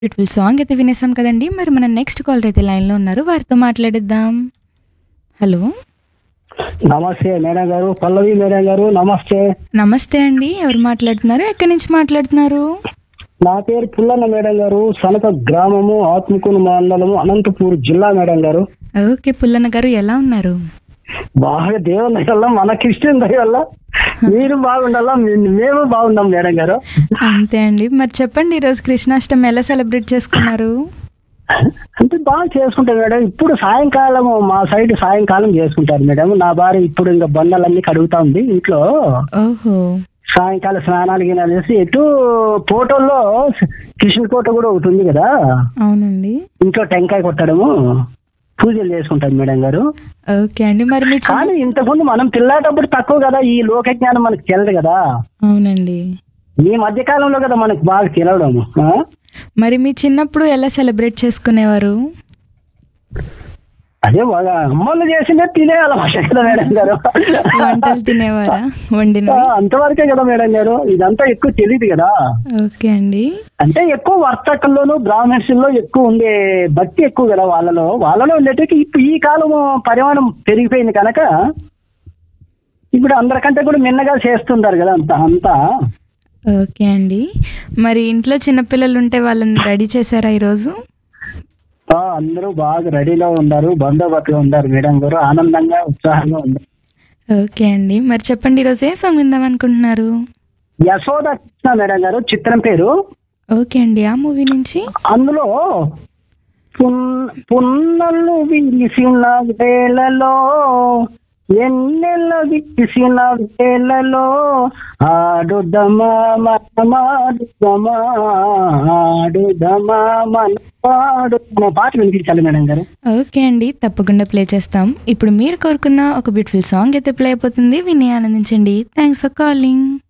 Beautiful song అయితే వినేసాం కదండి మరి మన నెక్స్ట్ కాలర్ అయితే లైన్లో ఉన్నారు వారితో మాట్లాడిద్దాం హలో నమస్తే మేడం గారు పల్లవి మేడం గారు నమస్తే నమస్తే అండి ఎవరు మాట్లాడుతున్నారు ఎక్కడి నుంచి మాట్లాడుతున్నారు నా పేరు పుల్లన్న మేడం గారు సనక గ్రామము ఆత్మకూరు మండలము అనంతపూర్ జిల్లా మేడం గారు ఓకే పుల్లన్న గారు ఎలా ఉన్నారు బాగా దేవుని దయ వల్ల మన క్రిస్టియన్ దయ వల్ల మీరు బాగుండాలా మే- మేము బాగున్నాం మేడం గారు అంతే అండి మరి చెప్పండి ఈరోజు కృష్ణాష్టమి ఎలా సెలబ్రేట్ చేసుకున్నారు అంటే బాగా చేసుకుంటాం మేడం ఇప్పుడు సాయంకాలం మా సైడ్ సాయంకాలం చేసుకుంటారు మేడం నా భార్య ఇప్పుడు ఇంకా బండలన్నీ కడుగుతా ఉంది ఇంట్లో ఓహో సాయంకాల స్నానాలు గినాలు చేసి ఎటు ఫోటోల్లో కృష్ణ కోట కూడా ఒకటి ఉంది కదా అవునండి ఇంట్లో టెంకాయ కొట్టడము పూజలు చేసుకుంటాం మేడం గారు ఓకే అండి మరి మీ చిన్న కానీ ఇంతకుముందు మనం పిల్లాటప్పుడు తక్కువ కదా ఈ లోక జ్ఞానం మనకు తెలియదు కదా అవునండి ఈ మధ్య కాలంలో కదా మనకు బాగా తెలవడం ఆ? మరి మీ చిన్నప్పుడు ఎలా సెలబ్రేట్ చేసుకునేవారు అదే బాగా అమ్మలు చేసిందే తినే అలవాటు కదా మేడం గారు వంటలు తినేవారా ఆ, వండినవి అంతవరకే కదా మేడం గారు ఇదంతా ఎక్కువ తెలియదు కదా ఓకే అండి అంటే ఎక్కువ వర్తకుల్లోను బ్రాహ్మణ్స్ లో ఎక్కువ ఉండే భక్తి ఎక్కువ కదా వాళ్ళలో వాళ్ళలో ఉండేటికి ఇప్పుడు ఈ కాలం పరిమాణం పెరిగిపోయింది కనుక ఇప్పుడు అందరికంటే కూడా మిన్నగా చేస్తుంటారు కదా అంత అంతా ఓకే అండి మరి ఇంట్లో చిన్నపిల్లలు ఉంటే వాళ్ళని రెడీ చేశారా ఈరోజు ఆ, అందరూ బాగా రెడీలో ఉన్నారు బందోబస్తుగా ఉన్నారు మేడం గారు ఆనందంగా ఉత్సాహంగా ఉన్నారు ఓకే అండి మరి చెప్పండి ఈరోజు ఏ సాంగ్ విందాం అనుకుంటున్నారు యశోద కృష్ణ మేడం గారు చిత్రం పేరు ఓకే అండి ఆ మూవీ నుంచి అందులో పున్- పున్నలు విరిసిన వేళలో ఎన్నెల విరిసిన వేళలో ఆడుదమా మనమాడుదమా ఆడుదమా మనపాడు పాట వినిపించాలి మేడం గారు ఓకే అండి తప్పకుండా ప్లే చేస్తాం ఇప్పుడు మీరు కోరుకున్న ఒక బ్యూటిఫుల్ సాంగ్ అయితే ప్లే అయిపోతుంది విని ఆనందించండి థ్యాంక్స్ ఫర్ కాలింగ్